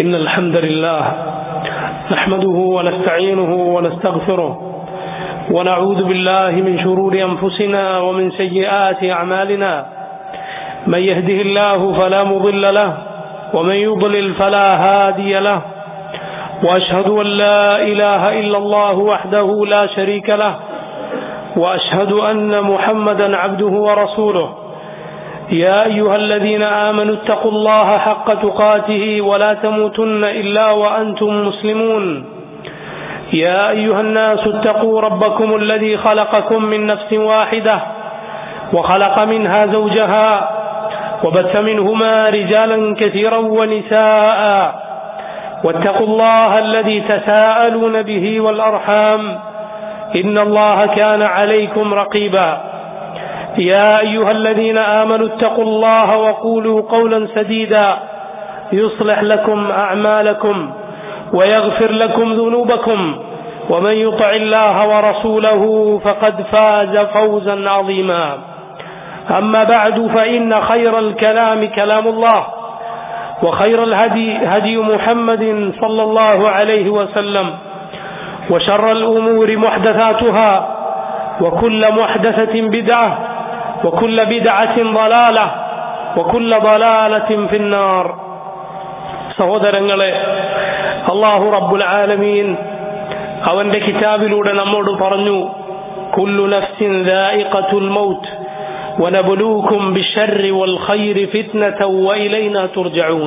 إن الحمد لله نحمده ونستعينه ونستغفره ونعوذ بالله من شرور أنفسنا ومن سيئات أعمالنا من يهده الله فلا مضل له ومن يضلل فلا هادي له وأشهد أن لا إله إلا الله وحده لا شريك له وأشهد أن محمدا عبده ورسوله يا أيها الذين آمنوا اتقوا الله حق تقاته ولا تموتن إلا وأنتم مسلمون يا أيها الناس اتقوا ربكم الذي خلقكم من نفس واحدة وخلق منها زوجها وبث منهما رجالا كثيرا ونساء واتقوا الله الذي تساءلون به والأرحام إن الله كان عليكم رقيبا يا أيها الذين آمنوا اتقوا الله وقولوا قولا سديدا يصلح لكم أعمالكم ويغفر لكم ذنوبكم ومن يطع الله ورسوله فقد فاز فوزا عظيما أما بعد فإن خير الكلام كلام الله وخير الهدي هدي محمد صلى الله عليه وسلم وشر الأمور محدثاتها وكل محدثة بدعة وكل بدعة ضلالة وكل ضلالة في النار സഹോദരങ്ങളെ അള്ളാഹു റബ്ബുൽ ആലമീൻ അവന്റെ കിതാബിലൂടെ നമ്മോട് പറഞ്ഞു കുല്ലു നഫ്സിൻ ദായിഖത്തുൽ മൗത്ത് ونبلوكم بالشر والخير فتنة وإلينا ترجعون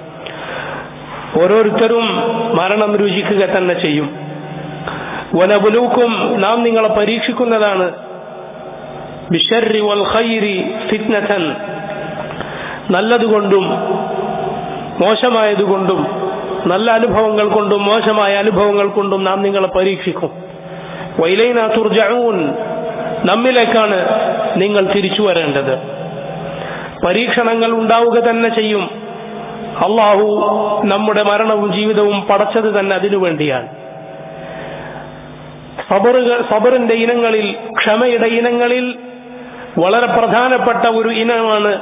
ഓരോരുത്തരും മരണം രുചിക്കുക തന്നെ ചെയ്യും വനബുലൂക്കും നാം നിങ്ങളെ പരീക്ഷിക്കുന്നതാണ് ബിഷറി വൽ ഖൈരി ഫിത്നതൻ നല്ലതുകൊണ്ടും മോശമായതുകൊണ്ടും നല്ല അനുഭവങ്ങൾ കൊണ്ടും മോശമായ അനുഭവങ്ങൾ കൊണ്ടും നാം നിങ്ങളെ പരീക്ഷിക്കും വൈലൈന തുർജഊൻ നമ്മിലേക്കാണ് നിങ്ങൾ തിരിച്ചു വരേണ്ടത് പരീക്ഷണങ്ങൾ ഉണ്ടാവുക തന്നെ ചെയ്യും അള്ളാഹു നമ്മുടെ മരണവും ജീവിതവും പടച്ചത് തന്നെ അതിനു വേണ്ടിയാണ് സബറുകൾ സബറിന്റെ ഇനങ്ങളിൽ ക്ഷമയുടെ ഇനങ്ങളിൽ വളരെ പ്രധാനപ്പെട്ട ഒരു ഇനമാണ്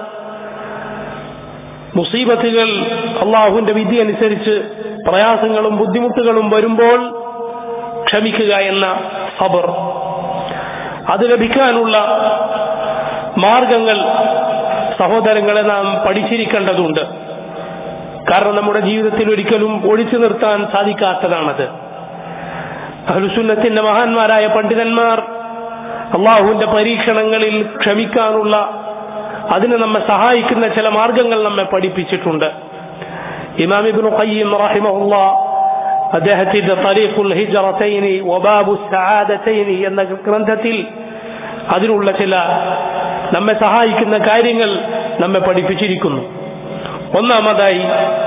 മുസീബത്തുകൾ അള്ളാഹുവിന്റെ വിധി അനുസരിച്ച് പ്രയാസങ്ങളും ബുദ്ധിമുട്ടുകളും വരുമ്പോൾ ക്ഷമിക്കുക എന്ന സബർ അത് ലഭിക്കാനുള്ള മാർഗങ്ങൾ സഹോദരങ്ങളെ നാം പഠിച്ചിരിക്കേണ്ടതുണ്ട് കാരണം നമ്മുടെ ജീവിതത്തിൽ ഒരിക്കലും ഒഴിച്ചു നിർത്താൻ സാധിക്കാത്തതാണത് അഹ്ലുസുന്നത്തിന്റെ മഹാന്മാരായ പണ്ഡിതന്മാർ അള്ളാഹുവിന്റെ പരീക്ഷണങ്ങളിൽ ക്ഷമിക്കാനുള്ള അതിന് നമ്മെ സഹായിക്കുന്ന ചില മാർഗങ്ങൾ നമ്മെ പഠിപ്പിച്ചിട്ടുണ്ട് ഇമാം ഇബ്നു ഖയ്യിം റഹിമഹുല്ല അദ്ദേഹത്തിന്റെ തരീഖുൽ ഹിജറതൈനി വബാബു സആദതൈനി എന്ന ഗ്രന്ഥത്തിൽ അതിനുള്ള ചില നമ്മെ സഹായിക്കുന്ന കാര്യങ്ങൾ നമ്മെ പഠിപ്പിച്ചിരിക്കുന്നു ഒന്നാമതായി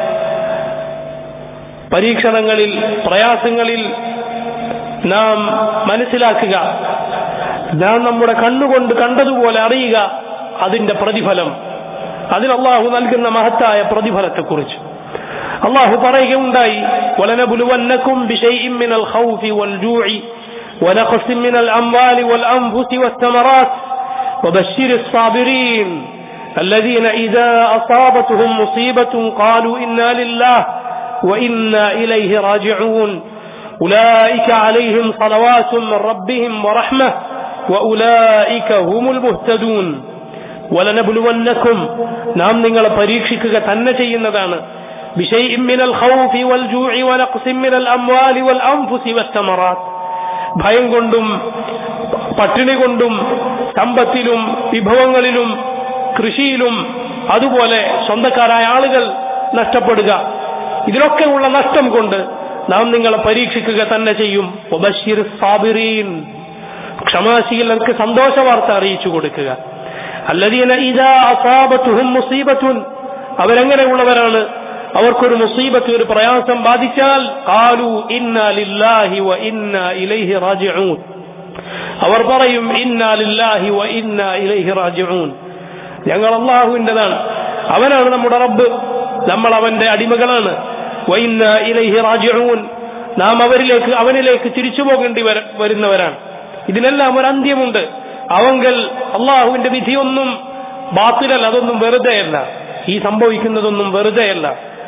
പരീക്ഷണങ്ങളിൽ പ്രയാസങ്ങളിൽ നാം മനസ്സിലാക്കുക നാം നമ്മുടെ കണ്ണുകൊണ്ട് കണ്ടതുപോലെ അറിയുക അതിന്റെ പ്രതിഫലം അതിന് അള്ളാഹു നൽകുന്ന മഹത്തായ പ്രതിഫലത്തെക്കുറിച്ച് അള്ളാഹു പറയുകയുണ്ടായി ولنبلونكم بشيء من الخوف والجوع ونقص من الأموال والأنفس والثمرات وبشر الصابرين الذين إذا أصابتهم مصيبة قالوا إنا لله وإنا إليه راجعون أولئك عليهم صلوات من ربهم ورحمة وأولئك هم المهتدون ولنبلونكم നാം നിങ്ങളെ പരീക്ഷിക്കുക തന്നെ ചെയ്യുന്നതാണ് بشيء من الخوف والجوع ونقص من الأموال والأنفس والثمرات ഭയം കൊണ്ടും പട്ടിണി കൊണ്ടും സമ്പത്തിലും വിഭവങ്ങളിലും കൃഷിയിലും അതുപോലെ സ്വന്തക്കാരായ ആളുകൾ നഷ്ടപ്പെടുക ഇതിലൊക്കെയുള്ള നഷ്ടം കൊണ്ട് നാം നിങ്ങളെ പരീക്ഷിക്കുക തന്നെ ചെയ്യും സാബിറീൻ ക്ഷമാശീലർക്ക് സന്തോഷ വാർത്ത അറിയിച്ചു കൊടുക്കുക അല്ലദീന ഇതാ അസാബത്തുഹും മുസീബത്തുൻ അവരെങ്ങനെയുള്ളവരാണ് അവർക്കൊരു മുസീബത്ത് ഒരു പ്രയാസം ബാധിച്ചാൽ കാലു ഇന്നാ ലില്ലാഹി വ ഇന്നാ ഇലൈഹി റാജിഊൻ അവർ പറയും ഇന്നാ ലില്ലാഹി വ ഇന്നാ ഇലൈഹി റാജിഊൻ ഞങ്ങൾ അള്ളാഹുവിൻ്റെതാണ് അവനാണ് നമ്മുടെ റബ്ബ് നമ്മൾ അവന്റെ അടിമകളാണ് വ ഇന്നാ ഇലൈഹി റാജിഊൻ നാം അവരിലേക്ക് അവനിലേക്ക് തിരിച്ചു പോകേണ്ടി വരുന്നവരാണ് ഇതിനെല്ലാം ഒരു അന്ത്യമുണ്ട് അവങ്കൽ അള്ളാഹുവിന്റെ വിധിയൊന്നും ബാത്തിലല്ല അതൊന്നും വെറുതെയല്ല ഈ സംഭവിക്കുന്നതൊന്നും വെറുതെയല്ല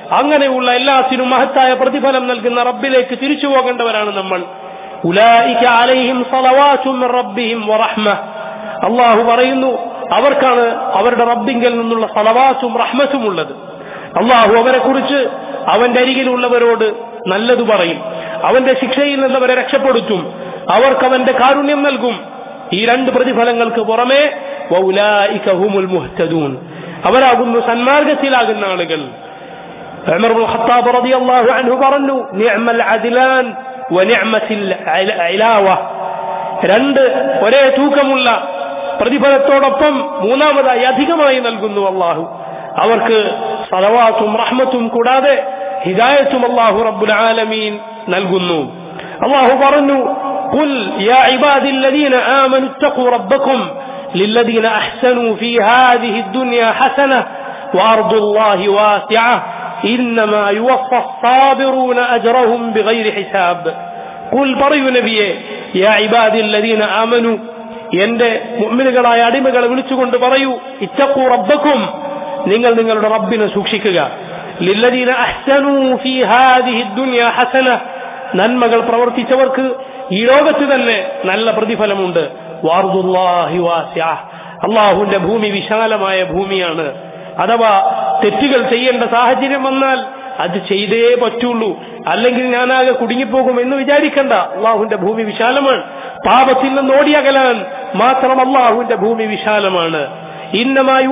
അങ്ങനെയുള്ള എല്ലാത്തിനും മഹത്തായ പ്രതിഫലം നൽകുന്ന റബ്ബിലേക്ക് തിരിച്ചു പോകേണ്ടവരാണ് നമ്മൾ ഉലായിക അലൈഹിം സലവാത്തും മിർ റബ്ബിഹിം വറഹ്മ അള്ളാഹു പറയുന്നു അവർക്കാണ് അവരുടെ റബ്ബിങ്കൽ നിന്നുള്ള സലവാസും റഹ്മത്തും ഉള്ളത് അള്ളാഹു അവരെ കുറിച്ച് അവന്റെ അരികിലുള്ളവരോട് നല്ലത് പറയും അവന്റെ ശിക്ഷയിൽ നിന്നവരെ രക്ഷപ്പെടുത്തും അവർക്ക് അവന്റെ കാരുണ്യം നൽകും ഈ രണ്ട് പ്രതിഫലങ്ങൾക്ക് പുറമെ വൗലായിക ഹുമുൽ മുഹ്തദൂൻ അവരാകുന്നു സന്മാർഗത്തിലാകുന്ന ആളുകൾ عمر بن الخطاب رضي الله عنه പറഞ്ഞു نعم العدلان ونعمة العلاوة രണ്ട് ഒരേ തൂക്കമുള്ള പ്രതിഫലത്തോടൊപ്പം മൂന്നാമതായി അധികമായി നൽകുന്നു അള്ളാഹു അവർക്ക് സലവാത്തും റഹ്മത്തും കൂടാതെ ഹിദായത്തും അള്ളാഹു റബ്ബുൽ ആലമീൻ നൽകുന്നു അള്ളാഹു പറഞ്ഞു قل يا عبادي الذين آمنوا اتقوا ربكم للذين أحسنوا في هذه الدنيا حسنة وأرض الله واسعة إنما يوفى الصابرون أجرهم بغير حساب قل പറയൂ നബിയെ യാ ഇബാദി الذين آمنوا എന്റെ മുഅ്മിനുകളായ അടിമകളെ വിളിച്ചുകൊണ്ട് പറയൂ ഇത്തഖൂ റബ്ബക്കും നിങ്ങൾ നിങ്ങളുടെ റബ്ബിനെ സൂക്ഷിക്കുക ലില്ലദീന അഹ്സനൂ ഫീ ഹാദിഹി ദുനിയ ഹസന നന്മകൾ പ്രവർത്തിച്ചവർക്ക് ഈ ലോകത്ത് തന്നെ നല്ല പ്രതിഫലമുണ്ട് വാർദുല്ലാഹി വാസിഅ അള്ളാഹുവിന്റെ ഭൂമി വിശാലമായ ഭൂമിയാണ് അഥവാ തെറ്റുകൾ ചെയ്യേണ്ട സാഹചര്യം വന്നാൽ അത് ചെയ്തേ പറ്റുള്ളൂ അല്ലെങ്കിൽ ഞാനാകെ കുടുങ്ങിപ്പോകും എന്ന് വിചാരിക്കണ്ട അള്ളാഹുവിന്റെ ഭൂമി വിശാലമാണ് പാപത്തിൽ നിന്ന് ഓടിയകലാൻ മാത്രം അള്ളാഹുവിന്റെ ഭൂമി വിശാലമാണ് ഇന്നമായി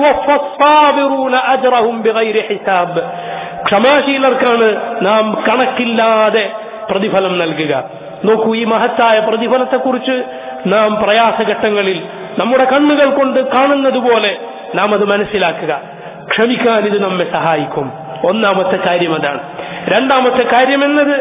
ഹിസാബ് ക്ഷമാശീലർക്കാണ് നാം കണക്കില്ലാതെ പ്രതിഫലം നൽകുക നോക്കൂ ഈ മഹത്തായ പ്രതിഫലത്തെക്കുറിച്ച് നാം പ്രയാസഘട്ടങ്ങളിൽ നമ്മുടെ കണ്ണുകൾ കൊണ്ട് കാണുന്നത് പോലെ നാം അത് മനസ്സിലാക്കുക ക്ഷമിക്കാൻ ഇത് നമ്മെ സഹായിക്കും ഒന്നാമത്തെ കാര്യം അതാണ് രണ്ടാമത്തെ കാര്യം എന്നത്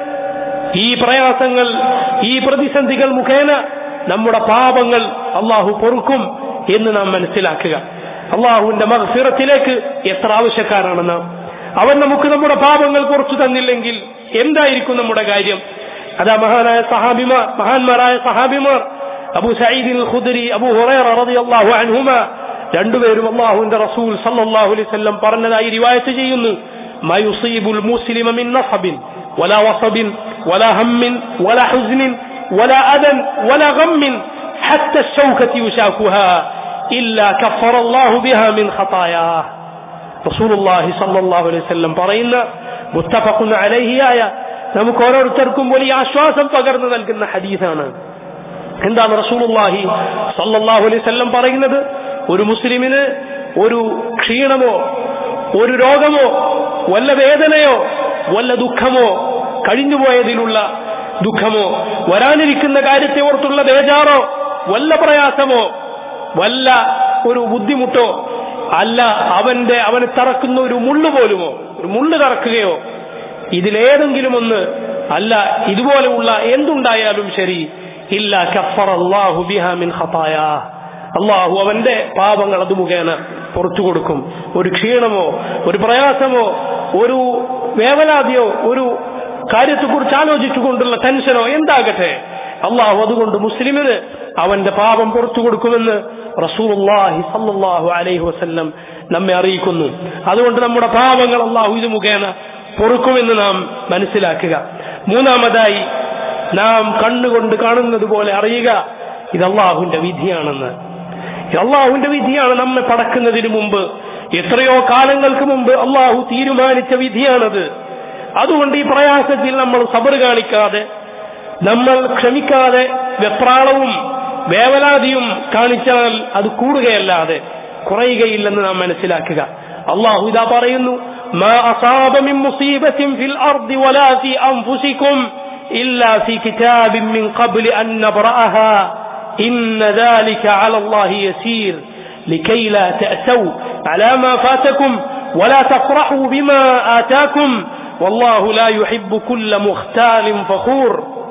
ഈ പ്രയാസങ്ങൾ ഈ പ്രതിസന്ധികൾ മുഖേന നമ്മുടെ പാപങ്ങൾ അള്ളാഹു പൊറുക്കും എന്ന് നാം മനസ്സിലാക്കുക അള്ളാഹുവിന്റെ മഹഫിറത്തിലേക്ക് എത്ര ആവശ്യക്കാരാണ് നാം അവൻ നമുക്ക് നമ്മുടെ പാപങ്ങൾ കുറച്ചു തന്നില്ലെങ്കിൽ എന്തായിരിക്കും നമ്മുടെ കാര്യം അതാ മഹാനായ സഹാബിമാർ മഹാന്മാരായ സഹാബിമാർ അബു സയ്യിദിൻ ഖുദരി അബു ഹുറൈറ റളിയല്ലാഹു അൻഹുമ രണ്ടുപേരും അള്ളാഹുവിന്റെ റസൂൽ സല്ലല്ലാഹു അലൈഹി വസല്ലം പറഞ്ഞതായി റിവായത്ത് ചെയ്യുന്നു ما يصيب المسلم من نصب ولا وصب ولا هم ولا حزن ولا أذى ولا غم حتى الشوكة يشاكها إلا كفر الله بها من خطاياه رسول الله صلى الله عليه وسلم പറയുന്ന متفق عليه آية നമുക്ക് ഓരോരുത്തർക്കും വലിയ ആശ്വാസം പകർന്നു നൽകുന്ന ഹദീസാണ് എന്താണ് റസൂലുള്ളാഹി സല്ലല്ലാഹു അലൈഹി വസല്ലം പറയുന്നത് ഒരു മുസ്ലിമിന് ഒരു ക്ഷീണമോ ഒരു രോഗമോ വല്ല വേദനയോ വല്ല ദുഃഖമോ കഴിഞ്ഞുപോയതിലുള്ള ദുഃഖമോ വരാനിരിക്കുന്ന കാര്യത്തെ ഓർത്തുള്ള ബേജാറോ വല്ല പ്രയാസമോ വല്ല ഒരു ബുദ്ധിമുട്ടോ അല്ല അവന്റെ അവന് തറക്കുന്ന ഒരു മുള്ളു പോലുമോ ഒരു മുള്ളു തറക്കുകയോ ഇതിലേതെങ്കിലും ഒന്ന് അല്ല ഇതുപോലെയുള്ള എന്തുണ്ടായാലും ശരി ഇല്ല കഫർ അള്ളാഹു ബിഹ മിൻ ഖതായാ അള്ളാഹു അവന്റെ പാപങ്ങൾ അത് മുഖേന പുറത്തു കൊടുക്കും ഒരു ക്ഷീണമോ ഒരു പ്രയാസമോ ഒരു വേവലാതിയോ ഒരു കാര്യത്തെക്കുറിച്ച് ആലോചിച്ചുകൊണ്ടുള്ള ടെൻഷനോ എന്താകട്ടെ അള്ളാഹു അതുകൊണ്ട് മുസ്ലിമിന് അവന്റെ പാപം പുറത്തു കൊടുക്കുമെന്ന് റസൂലുള്ളാഹി സല്ലല്ലാഹു അലൈഹി വസല്ലം നമ്മെ അറിയിക്കുന്നു അതുകൊണ്ട് നമ്മുടെ പാപങ്ങൾ അള്ളാഹു ഇത് മുഖേന പൊറുക്കുമെന്ന് നാം മനസ്സിലാക്കുക മൂന്നാമതായി നാം കണ്ണുകൊണ്ട് കാണുന്നത് പോലെ അറിയുക ഇത് അള്ളാഹുവിന്റെ വിധിയാണെന്ന് ഇത് അള്ളാഹുവിന്റെ വിധിയാണ് നമ്മെ പടക്കുന്നതിന് മുമ്പ് എത്രയോ കാലങ്ങൾക്ക് മുമ്പ് അള്ളാഹു തീരുമാനിച്ച വിധിയാണത് അതുകൊണ്ട് ഈ പ്രയാസത്തിൽ നമ്മൾ സബർ കാണിക്കാതെ നമ്മൾ ക്ഷമിക്കാതെ വെപ്രാളവും വേവലാതിയും കാണിച്ചാൽ അത് കൂടുകയല്ലാതെ കുറയുകയില്ലെന്ന് നാം മനസ്സിലാക്കുക അള്ളാഹു ഇതാ പറയുന്നു ما أصاب من مصيبة في الأرض ولا في أنفسكم إلا في كتاب من قبل أن نبرأها إن ذلك على الله يسير لكي لا تأسوا على ما فاتكم ولا تفرحوا بما آتاكم والله لا يحب كل مختال فخور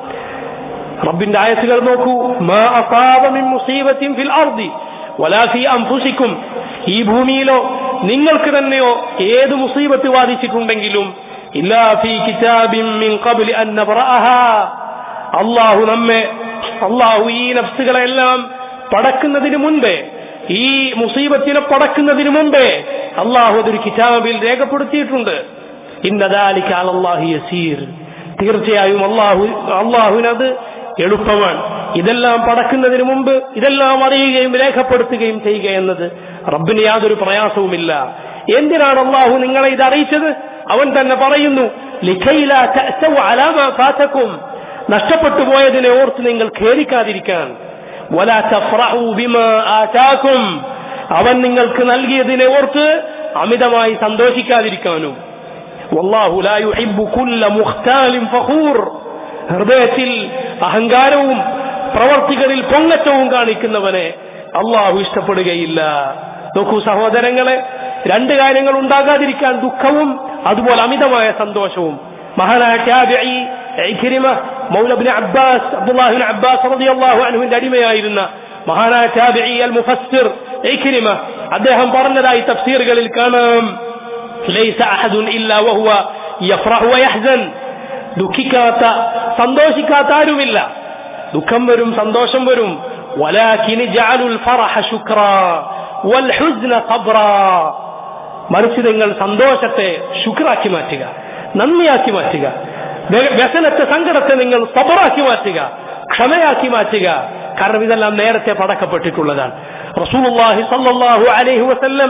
റബ്ബിന്റെ ആയത്തുകൾ നോക്കൂ മാ അസാബ മിൻ മുസീബത്തിൻ ഫിൽ അർദി വലാ ഫീ അൻഫുസിക്കും ഈ ഭൂമിയിലോ നിങ്ങൾക്ക് തന്നെയോ ഏത് മുസീബത്ത് ബാധിച്ചിട്ടുണ്ടെങ്കിലും ഇല്ലാ ഫീ കിതാബിൻ മിൻ ഖബ്ലി അൻ നബ്റഅഹാ അല്ലാഹു നമ്മെ അല്ലാഹു ഈ നഫ്സുകളെല്ലാം പടക്കുന്നതിന് മുൻപേ ഈ മുസീബത്തിനെ പടക്കുന്നതിന് മുമ്പേ അള്ളാഹു അതൊരു കിതാബിൽ രേഖപ്പെടുത്തിയിട്ടുണ്ട് ഇന്നദാലിക അലല്ലാഹി യസീർ തീർച്ചയായും അള്ളാഹു അള്ളാഹുവിനത് എളുപ്പമാണ് ഇതെല്ലാം പടക്കുന്നതിന് മുമ്പ് ഇതെല്ലാം അറിയുകയും രേഖപ്പെടുത്തുകയും ചെയ്യുക എന്നത് റബ്ബിന് യാതൊരു പ്രയാസവുമില്ല എന്തിനാണ് അള്ളാഹു നിങ്ങളെ ഇത് അറിയിച്ചത് അവൻ തന്നെ പറയുന്നു ലിഖൈല തഅസൗ അലാ മാ ഫാതക്കും നഷ്ടപ്പെട്ടു പോയതിനെ ഓർത്ത് നിങ്ങൾ ഖേദിക്കാതിരിക്കാൻ വലാ തഫ്റഹു ബിമാ ആതാക്കും അവൻ നിങ്ങൾക്ക് നൽകിയതിനെ ഓർത്ത് അമിതമായി സന്തോഷിക്കാതിരിക്കാനും വല്ലാഹു ലാ യുഹിബ്ബു കുല്ല മുഖ്താലിൻ ഫഖൂർ ഹൃദയത്തിൽ അഹങ്കാരവും പ്രവർത്തികളിൽ പൊങ്ങച്ചവും കാണിക്കുന്നവനെ അള്ളാഹു ഇഷ്ടപ്പെടുകയില്ല നോക്കൂ സഹോദരങ്ങളെ രണ്ട് കാര്യങ്ങൾ ഉണ്ടാകാതിരിക്കാൻ ദുഃഖവും അതുപോലെ അമിതമായ സന്തോഷവും മഹാനായ ത്യാബിഈ ഇക്രിമ മൗലബിന് അബ്ബാസ് അബ്ദുല്ലാഹിബിൻ അബ്ബാസ് റളിയല്ലാഹു അൻഹുവിന്റെ അടിമയായിരുന്ന മഹാനായ ത്യാബിഈ അൽ മുഫസ്സിർ ഇക്രിമ അദ്ദേഹം പറഞ്ഞതായി തഫ്സീറുകളിൽ കാണാം ലൈസ അഹദുൻ ഇല്ലാ വഹുവ യഫ്റഹു വയഹ്സൻ ദുഃഖിക്കാത്ത സന്തോഷിക്കാത്ത ആരുമില്ല ദുഃഖം വരും സന്തോഷം വരും ولكن جعلوا الفرح شكرا والحزن صبرا മറിച്ച് നിങ്ങൾ സന്തോഷത്തെ ശുക്രാക്കി മാറ്റുക നന്ദിയാക്കി മാറ്റുക വ്യ- വ്യസനത്തെ സങ്കടത്തെ നിങ്ങൾ സബറാക്കി മാറ്റുക ക്ഷമയാക്കി മാറ്റുക കാരണം ഇതെല്ലാം നേരത്തെ പടക്കപ്പെട്ടിട്ടുള്ളതാണ് റസൂലുള്ളാഹി സല്ലല്ലാഹു അലൈഹി വസല്ലം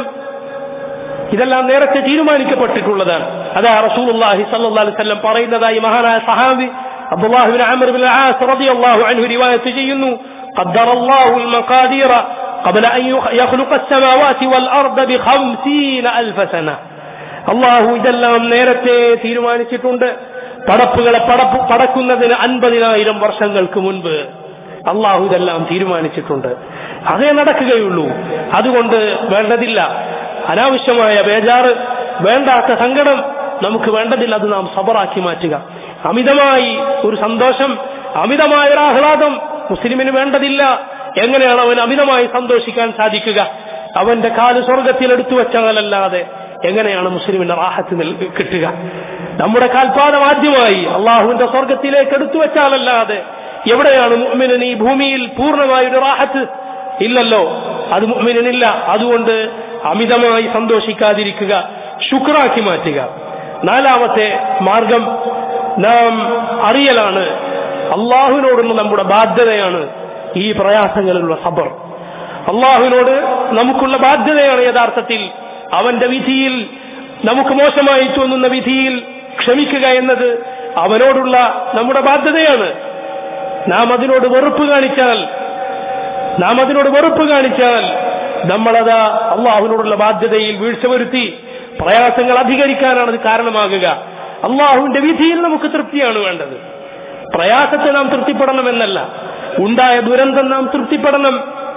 ഇതെല്ലാം നേരത്തെ തീരുമാനിക്കപ്പെട്ടിട്ടുള്ളതാണ് അതാ റസൂലുള്ളാഹി സല്ലല്ലാഹു അലൈഹി വസല്ലം പറയുന്നതായി മഹാനായ സഹാബി അബ്ദുല്ലാഹി അമർ ബിൻ ആസ് റളിയല്ലാഹു അൻഹു റിവായത്ത് ചെയ്യുന്നു قدر الله المقادير قبل أن يخلق السماوات والأرض بخمسين ألف سنة അള്ളാഹു ഇതെല്ലാം നേരത്തെ തീരുമാനിച്ചിട്ടുണ്ട് പടപ്പുകളെ പടപ്പ് പടക്കുന്നതിന് അൻപതിനായിരം വർഷങ്ങൾക്ക് മുൻപ് അള്ളാഹു ഇതെല്ലാം തീരുമാനിച്ചിട്ടുണ്ട് അതേ നടക്കുകയുള്ളൂ അതുകൊണ്ട് വേണ്ടതില്ല അനാവശ്യമായ ബേജാറ് വേണ്ടാത്ത സങ്കടം നമുക്ക് വേണ്ടതില്ല അത് നാം സബറാക്കി മാറ്റുക അമിതമായി ഒരു സന്തോഷം അമിതമായ ഒരു ആഹ്ലാദം മുസ്ലിമിന് വേണ്ടതില്ല എങ്ങനെയാണ് അവൻ അമിതമായി സന്തോഷിക്കാൻ സാധിക്കുക അവന്റെ കാല് സ്വർഗത്തിൽ എടുത്തു വെച്ചാലല്ലാതെ എങ്ങനെയാണ് മുസ്ലിമിന്റെ റാഹത്ത് നിൽ- കിട്ടുക നമ്മുടെ കാൽപാദം ആദ്യമായി അള്ളാഹുവിന്റെ സ്വർഗത്തിലേക്ക് എടുത്തു വെച്ചാലല്ലാതെ എവിടെയാണ് മുഅ്മിനിന് ഈ ഭൂമിയിൽ പൂർണ്ണമായ ഒരു റാഹത്ത് ഇല്ലല്ലോ അത് മുഅ്മിനിനില്ല അതുകൊണ്ട് അമിതമായി സന്തോഷിക്കാതിരിക്കുക ശുക്രാക്കി മാറ്റുക നാലാമത്തെ മാർഗം നാം അറിയലാണ് അള്ളാഹുവിനോടുള്ള നമ്മുടെ ബാധ്യതയാണ് ഈ പ്രയാസങ്ങളിലുള്ള സബർ അള്ളാഹുവിനോട് നമുക്കുള്ള ബാധ്യതയാണ് യഥാർത്ഥത്തിൽ അവന്റെ വിധിയിൽ നമുക്ക് മോശമായി തോന്നുന്ന വിധിയിൽ ക്ഷമിക്കുക എന്നത് അവനോടുള്ള നമ്മുടെ ബാധ്യതയാണ് നാം അതിനോട് വെറുപ്പ് കാണിച്ചാൽ നാം അതിനോട് വെറുപ്പ് കാണിച്ചാൽ നമ്മളത് അള്ളാഹുവിനോടുള്ള ബാധ്യതയിൽ വീഴ്ച വരുത്തി പ്രയാസങ്ങൾ അധികരിക്കാനാണ് അത് കാരണമാകുക അള്ളാഹുവിന്റെ വിധിയിൽ നമുക്ക് തൃപ്തിയാണ് വേണ്ടത് പ്രയാസത്തെ നാം തൃപ്തിപ്പെടണമെന്നല്ല ഉണ്ടായ ദുരന്തം നാം തൃപ്തിപ്പെടണം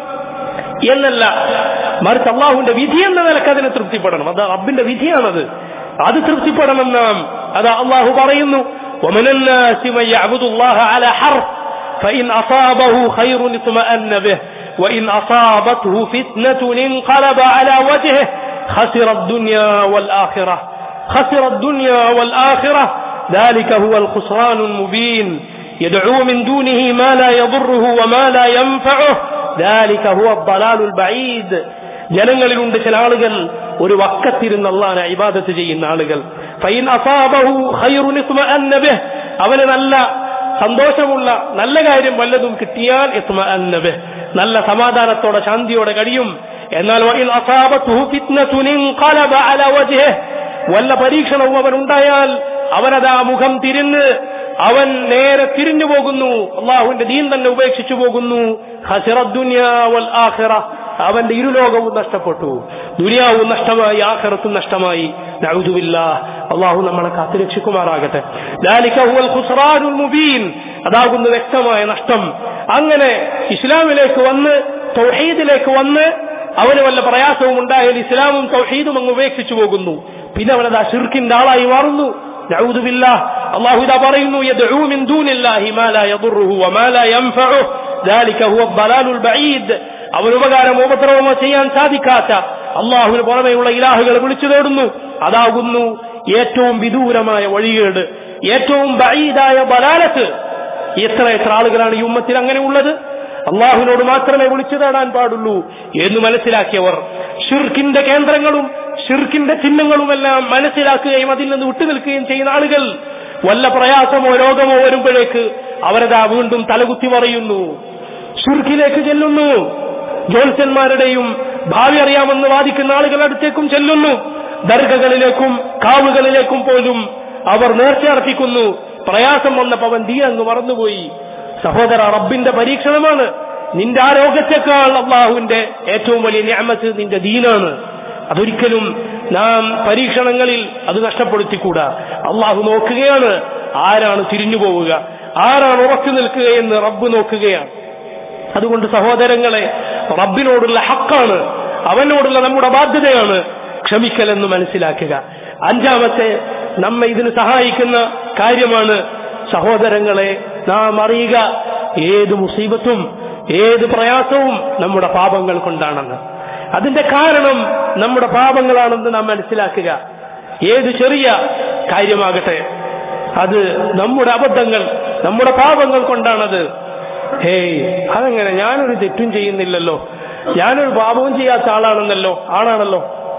എന്നല്ല മറിച്ച് അള്ളാഹുവിന്റെ വിധി എന്ന നിലക്ക് അതിനെ തൃപ്തിപ്പെടണം അത് റബ്ബിന്റെ വിധിയാണത് അത് തൃപ്തിപ്പെടണം നാം അത് അള്ളാഹു പറയുന്നു ومن الناس من يعبد الله على حرف فإن أصابه خير اطمأن به وإن أصابته فتنة انقلب على وجهه خسر الدنيا والآخرة خسر الدنيا والآخرة ذلك هو الخسران المبين يدعو من دونه ما لا يضره وما لا ينفعه ذلك هو الضلال البعيد ജനങ്ങളിലുണ്ട് ചില ആളുകൾ ഒരു വക്കത്തിരുന്ന് അള്ളാനെ ഇബാദത്ത് ചെയ്യുന്ന ആളുകൾ ഫൈൻ അസാബഹു ഖൈറുൻ ഇത്മഅന്ന ബിഹ് അവന് നല്ല സന്തോഷമുള്ള നല്ല കാര്യം വല്ലതും കിട്ടിയാൽ ഇത്മഅന്ന ബിഹ് നല്ല സമാധാനത്തോടെ ശാന്തിയോടെ കഴിയും എന്നാൽ വഇൻ അസാബത്തുഹു ഫിത്നതുൻ ഇൻഖലബ അലാ വജ്ഹിഹി വല്ല പരീക്ഷണവും അവനുണ്ടായാൽ അവനതാ മുഖം തിരിഞ്ഞ് അവൻ നേരെ തിരിഞ്ഞു പോകുന്നു അള്ളാഹുവിന്റെ ദീൻ തന്നെ ഉപേക്ഷിച്ചു പോകുന്നു ഖസിറദ് ദുനിയാ വൽ ആഖിറ അവന്റെ ഇരുലോകവും നഷ്ടപ്പെട്ടു ദുനിയാവും നഷ്ടമായി ആഖിറത്തും നഷ്ടമായി നഅൂദുബില്ലാ അള്ളാഹു നമ്മളെ കാത്തുരക്ഷിക്കുമാറാകട്ടെ ذلك هو الخسران المبين അതാകുന്നു വ്യക്തമായ നഷ്ടം അങ്ങനെ ഇസ്ലാമിലേക്ക് വന്ന് തൗഹീദിലേക്ക് വന്ന് അവന് വല്ല പ്രയാസവും ഉണ്ടായാൽ ഇസ്ലാമും തൗഹീദും അങ്ങ് ഉപേക്ഷിച്ചു പോകുന്നു പിന്നെ അവനത് ആ ഷിർക്കിന്റെ ആളായി മാറുന്നു നഊദു ബില്ലാഹ് അല്ലാഹു ഇതാ പറയുന്നു യദ്ഉ മിൻ ദൂനില്ലാഹി മാ ലാ യദുറുഹു വമാ ലാ യൻഫഉഹു ذلك هو الضلال البعيد അവൻ ഉപകാരമോ ഉപദ്രവമോ ചെയ്യാൻ സാധിക്കാത്ത അള്ളാഹുവിന് പുറമെയുള്ള ഇലാഹുകളെ വിളിച്ചു തേടുന്നു അതാകുന്നു ഏറ്റവും വിദൂരമായ വഴികേട് ഏറ്റവും ബഈദായ ബലാലത്ത് എത്ര എത്ര ആളുകളാണ് ഈ ഉമ്മത്തിൽ അങ്ങനെ ഉള്ളത് അള്ളാഹുവിനോട് മാത്രമേ വിളിച്ചു തേടാൻ പാടുള്ളൂ എന്ന് മനസ്സിലാക്കിയവർ ഷിർക്കിന്റെ കേന്ദ്രങ്ങളും ഷിർക്കിന്റെ ചിഹ്നങ്ങളുമെല്ലാം മനസ്സിലാക്കുകയും അതിൽ നിന്ന് വിട്ടുനിൽക്കുകയും ചെയ്യുന്ന ആളുകൾ വല്ല പ്രയാസമോ രോഗമോ വരുമ്പോഴേക്ക് അവരതാ വീണ്ടും തലകുത്തി മറിയുന്നു ഷിർക്കിലേക്ക് ചെല്ലുന്നു ജ്യോത്സ്യന്മാരുടെയും ഭാവി അറിയാമെന്ന് വാദിക്കുന്ന ആളുകളുടെ അടുത്തേക്കും ചെല്ലുന്നു ദർഗകളിലേക്കും കാവുകളിലേക്കും പോലും അവർ നേർച്ചയർപ്പിക്കുന്നു പ്രയാസം വന്നപ്പോ അവൻ ദീ അങ്ങ് മറന്നുപോയി സഹോദര റബ്ബിന്റെ പരീക്ഷണമാണ് നിന്റെ ആരോഗ്യത്തെക്കാൾ അള്ളാഹുവിന്റെ ഏറ്റവും വലിയ ഞാമത്ത് നിന്റെ ദീനാണ് അതൊരിക്കലും നാം പരീക്ഷണങ്ങളിൽ അത് നഷ്ടപ്പെടുത്തിക്കൂടാ അള്ളാഹു നോക്കുകയാണ് ആരാണ് തിരിഞ്ഞു പോവുക ആരാണ് ഉറച്ചു നിൽക്കുകയെന്ന് റബ്ബ് നോക്കുകയാണ് അതുകൊണ്ട് സഹോദരങ്ങളെ റബ്ബിനോടുള്ള ഹക്കാണ് അവനോടുള്ള നമ്മുടെ ബാധ്യതയാണ് ക്ഷമിക്കലെന്ന് മനസ്സിലാക്കുക അഞ്ചാമത്തെ നമ്മെ ഇതിന് സഹായിക്കുന്ന കാര്യമാണ് സഹോദരങ്ങളെ നാം അറിയുക ഏത് മുസീബത്തും ഏത് പ്രയാസവും നമ്മുടെ പാപങ്ങൾ കൊണ്ടാണെന്ന് അതിന്റെ കാരണം നമ്മുടെ പാപങ്ങളാണെന്ന് നാം മനസ്സിലാക്കുക ഏത് ചെറിയ കാര്യമാകട്ടെ അത് നമ്മുടെ അബദ്ധങ്ങൾ നമ്മുടെ പാപങ്ങൾ കൊണ്ടാണത് ഹേയ് അതെങ്ങനെ ഞാനൊരു തെറ്റും ചെയ്യുന്നില്ലല്ലോ ഞാനൊരു പാപവും ചെയ്യാത്ത ആളാണെന്നല്ലോ ആണാണല്ലോ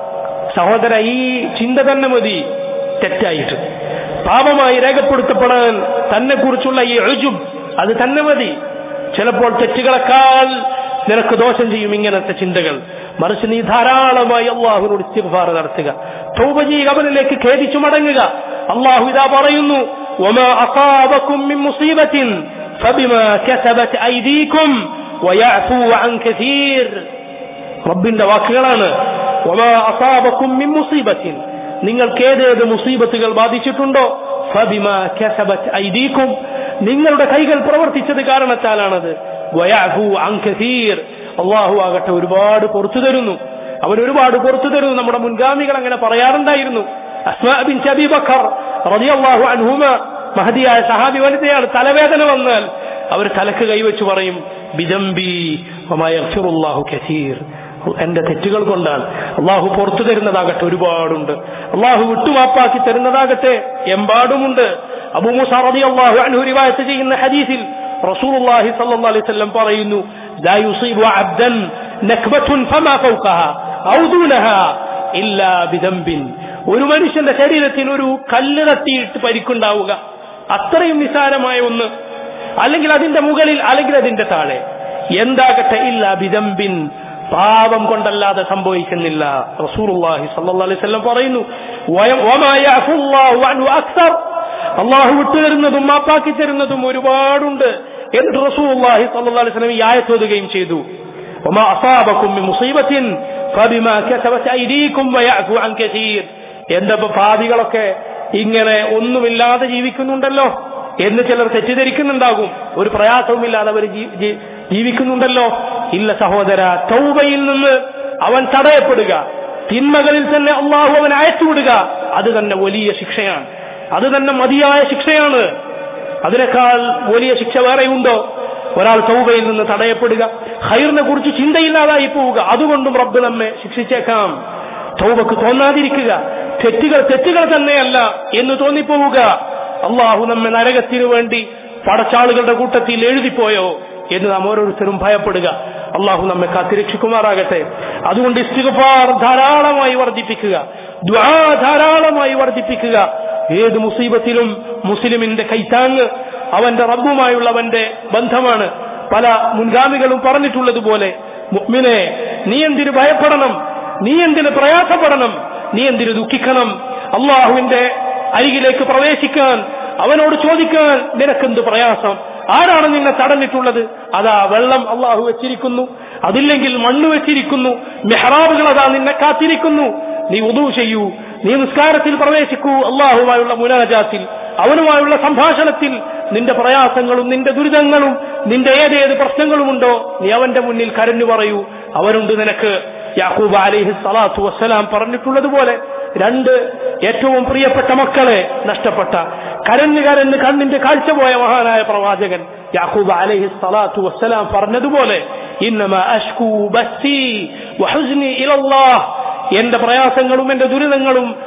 സഹോദര ഈ ചിന്ത തന്നെ മതി തെറ്റായിട്ട് പാപമായി രേഖപ്പെടുത്തപ്പെടാൻ തന്നെ കുറിച്ചുള്ള ഈ എഴുജും അത് തന്നെ മതി ചിലപ്പോൾ തെറ്റുകളെക്കാൾ നിനക്ക് ദോഷം ചെയ്യും ഇങ്ങനത്തെ ചിന്തകൾ മറിച്ച് നീ ധാരാളമായി അള്ളാഹുവിനോട് ഇസ്തിഗ്ഫാർ നടത്തുക തൗബ ചെയ്യുക അവനിലേക്ക് ഖേദിച്ചു മടങ്ങുക അള്ളാഹു ഇതാ പറയുന്നു وما أصابكم من مصيبة فبما كسبت أيديكم ويعفو عن كثير റബ്ബിന്റെ വാക്കുകളാണ് وما أصابكم من مصيبة നിങ്ങൾക്ക് ഏതേത് മുസീബത്തുകൾ ബാധിച്ചിട്ടുണ്ടോ فبما كسبت أيديكم നിങ്ങളുടെ കൈകൾ പ്രവർത്തിച്ചത് കാരണത്താലാണത് വയാഫു അൻ കസീർ അള്ളാഹു ആകട്ടെ ഒരുപാട് പുറത്തു തരുന്നു അവൻ ഒരുപാട് പുറത്തു തരുന്നു നമ്മുടെ മുൻഗാമികൾ അങ്ങനെ പറയാറുണ്ടായിരുന്നു അസ്മാ ബിൻ അബീ ബക്കർ റളിയല്ലാഹു അൻഹുമ മഹദിയായ സഹാബി വനിതയാണ് തലവേദന വന്നാൽ അവർ തലക്ക് കൈവച്ച് പറയും ബിദംബി വമായഗ്ഫിറുല്ലാഹു കസീർ എന്റെ തെറ്റുകൾ കൊണ്ടാണ് അള്ളാഹു പുറത്തു തരുന്നതാകട്ടെ ഒരുപാടുണ്ട് അള്ളാഹു വിട്ടുമാപ്പാക്കി തരുന്നതാകട്ടെ എമ്പാടുമുണ്ട് അബൂമുസ റളിയല്ലാഹു അൻഹു റിവായത്ത് ചെയ്യുന്ന ഹദീസിൽ റസൂലുള്ളാഹി സ്വല്ലല്ലാഹു അലൈഹി വസല്ലം പറയുന്നു لا يصيب عبدا نكبة فما فوقها أو دونها إلا بذنب ഒരു മനുഷ്യന്റെ ശരീരത്തിൽ ഒരു കല്ല് തട്ടിയിട്ട് പരിക്കുണ്ടാവുക അത്രയും നിസാരമായ ഒന്ന് അല്ലെങ്കിൽ അതിന്റെ മുകളിൽ അല്ലെങ്കിൽ അതിന്റെ താഴെ എന്താകട്ടെ ഇല്ല ബിദംബിൻ പാപം കൊണ്ടല്ലാതെ സംഭവിക്കുന്നില്ല റസൂലുള്ളാഹി സ്വല്ലല്ലാഹു അലൈഹി വസല്ലം പറയുന്നു വയ- വമാ യഅഫുല്ലാഹു അൻഹു അക്സർ അള്ളാഹു വിട്ടുതരുന്നതും മാപ്പാക്കി തരുന്നതും ഒരുപാടുണ്ട് എന്നിട്ട് റസൂലുള്ളാഹി സ്വല്ലല്ലാഹു അലൈഹി വസല്ലം ഈ ആയത്തോതുകയും ചെയ്തു وما أصابكم من مصيبة فبما كسبت أيديكم ويعفو عن كثير എന്റെ പാപികളൊക്കെ ഇങ്ങനെ ഒന്നുമില്ലാതെ ജീവിക്കുന്നുണ്ടല്ലോ എന്ന് ചിലർ തെറ്റിദ്ധരിക്കുന്നുണ്ടാകും ഒരു പ്രയാസവുമില്ലാതെ അവർ ജീ- ജീ- ജീവിക്കുന്നുണ്ടല്ലോ ഇല്ല സഹോദര തൗബയിൽ നിന്ന് അവൻ തടയപ്പെടുക തിന്മകളിൽ തന്നെ അള്ളാഹു അവൻ അയച്ചുവിടുക അത് തന്നെ വലിയ ശിക്ഷയാണ് അത് തന്നെ മതിയായ ശിക്ഷയാണ് അതിനേക്കാൾ വലിയ ശിക്ഷ വേറെയുണ്ടോ ഒരാൾ തൗബയിൽ നിന്ന് തടയപ്പെടുക ഹൈറിനെ കുറിച്ച് ചിന്തയില്ലാതായി പോവുക അതുകൊണ്ടും റബ്ബ് നമ്മെ ശിക്ഷിച്ചേക്കാം തൗബക്ക് തോന്നാതിരിക്കുക തെറ്റുകൾ തെറ്റുകൾ തന്നെയല്ല എന്ന് തോന്നിപ്പോവുക അള്ളാഹു നമ്മെ നരകത്തിനു വേണ്ടി പടച്ചാളുകളുടെ കൂട്ടത്തിൽ എഴുതിപ്പോയോ എന്ന് നാം ഓരോരുത്തരും ഭയപ്പെടുക അള്ളാഹു നമ്മെ കാത്തിരക്ഷിക്കുമാറാകട്ടെ അതുകൊണ്ട് ഇസ്തിഗ്ഫാർ ധാരാളമായി വർദ്ധിപ്പിക്കുക ദ്വാ ധാരാളമായി വർദ്ധിപ്പിക്കുക ഏത് മുസീബത്തിലും മുസ്ലിമിന്റെ കൈത്താങ് അവന്റെ റബ്ബുമായുള്ള അവന്റെ ബന്ധമാണ് പല മുൻഗാമികളും പറഞ്ഞിട്ടുള്ളതുപോലെ മുഅ്മിനെ നീ എന്തിനു ഭയപ്പെടണം നീ എന്തിന് പ്രയാസപ്പെടണം നീ എന്തിനു ദുഃഖിക്കണം അള്ളാഹുവിന്റെ അരികിലേക്ക് പ്രവേശിക്കാൻ അവനോട് ചോദിക്കാൻ നിനക്കെന്ത് പ്രയാസം ആരാണ് നിന്നെ തടഞ്ഞിട്ടുള്ളത് അതാ വെള്ളം അള്ളാഹു വെച്ചിരിക്കുന്നു അതില്ലെങ്കിൽ മണ്ണ് വെച്ചിരിക്കുന്നു മെഹ്റാബുകൾ അതാ നിന്നെ കാത്തിരിക്കുന്നു നീ ഉദു ചെയ്യൂ നീ നിസ്കാരത്തിൽ പ്രവേശിക്കൂ അള്ളാഹുമായുള്ള മുനാജാത്തിൽ അവനുമായുള്ള സംഭാഷണത്തിൽ നിന്റെ പ്രയാസങ്ങളും നിന്റെ ദുരിതങ്ങളും നിന്റെ ഏതേത് പ്രശ്നങ്ങളുമുണ്ടോ നീ അവന്റെ മുന്നിൽ കരഞ്ഞു പറയൂ അവനുണ്ട് നിനക്ക് യാക്കൂബ് അലൈഹി സ്വലാത്തു വസ്സലാം പറഞ്ഞിട്ടുള്ളതുപോലെ രണ്ട് ഏറ്റവും പ്രിയപ്പെട്ട മക്കളെ നഷ്ടപ്പെട്ട കരഞ്ഞു കരഞ്ഞ് കണ്ണിന്റെ കാഴ്ച പോയ മഹാനായ പ്രവാചകൻ യാക്കൂബ് അലൈഹി സ്വലാത്തു വസ്സലാം പറഞ്ഞതുപോലെ ഇന്നമ അഷ്കൂ ബസ്സി വഹുസ്നി ഇലല്ലാഹ് എന്റെ പ്രയാസങ്ങളും എന്റെ ദുരിതങ്ങളും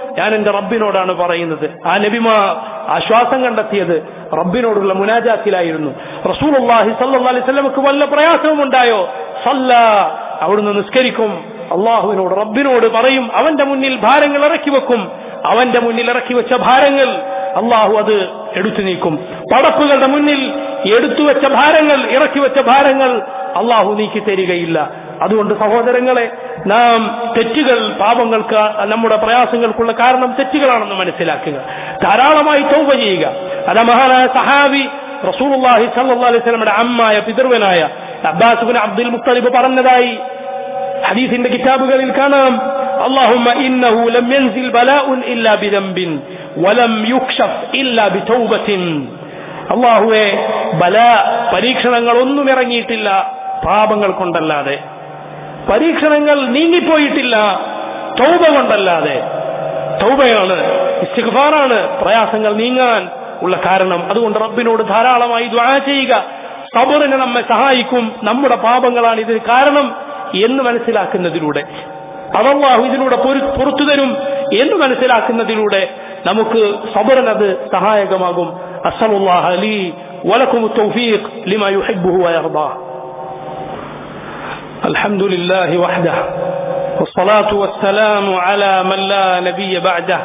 ഞാൻ എന്റെ റബ്ബിനോടാണ് പറയുന്നത് ആ നബിമാർ ആശ്വാസം കണ്ടെത്തിയത് റബ്ബിനോടുള്ള മുനാജാത്തിലായിരുന്നു റസൂലുള്ളാഹി സല്ലല്ലാഹു അലൈഹി വസല്ലമക്ക് വല്ല പ്രയാസവും ഉണ്ടായോ സല്ല അവിടുന്ന് നിസ്കരിക്കും അള്ളാഹുവിനോട് റബ്ബിനോട് പറയും അവന്റെ മുന്നിൽ ഭാരങ്ങൾ ഇറക്കി വെക്കും അവന്റെ മുന്നിൽ ഇറക്കി വെച്ച ഭാരങ്ങൾ അള്ളാഹു അത് എടുത്തു നീക്കും പടപ്പുകളുടെ മുന്നിൽ എടുത്തു വെച്ച ഭാരങ്ങൾ ഇറക്കി വെച്ച ഭാരങ്ങൾ അള്ളാഹു നീക്കി തരികയില്ല അതുകൊണ്ട് സഹോദരങ്ങളെ നാം തെറ്റുകൾ പാപങ്ങൾക്ക് നമ്മുടെ പ്രയാസങ്ങൾക്കുള്ള കാരണം തെറ്റുകളാണെന്ന് മനസ്സിലാക്കുക ധാരാളമായി തൗബ ചെയ്യുക അതാ മഹാനായ സഹാബി റസൂലുള്ളാഹി സല്ലല്ലാഹു അലൈഹി വസല്ലമയുടെ അമ്മായ പിതൃവനായ അബ്ബാസ് ബിൻ അബ്ദുൽ മുത്തലിബ് പറഞ്ഞതായി ഹദീസിന്റെ കിതാബുകളിൽ കാണാം اللهم إنه لم ينزل بلاء إلا بذنب ولم يكشف إلا بتوبة അള്ളാഹുവെ ബല പരീക്ഷണങ്ങൾ ഒന്നും ഇറങ്ങിയിട്ടില്ല പാപങ്ങൾ കൊണ്ടല്ലാതെ പരീക്ഷണങ്ങൾ നീങ്ങിപ്പോയിട്ടില്ല തൗബ കൊണ്ടല്ലാതെ തൗബയാണ് ഇസ്തിഗ്ഫാറാണ് പ്രയാസങ്ങൾ നീങ്ങാൻ ഉള്ള കാരണം അതുകൊണ്ട് റബ്ബിനോട് ധാരാളമായി ദ്വാ ചെയ്യുക സബറിന് നമ്മെ സഹായിക്കും നമ്മുടെ പാപങ്ങളാണ് ഇതിന് കാരണം എന്ന് മനസ്സിലാക്കുന്നതിലൂടെ അതല്ലാഹു ഇതിലൂടെ പുറത്തു തരും എന്ന് മനസ്സിലാക്കുന്നതിലൂടെ നമുക്ക് സബറിനത് സഹായകമാകും അസലുല്ലാഹ അലി ولكم التوفيق لما يحبه ويرضاه الحمد لله وحده والصلاة والسلام على من لا نبي بعده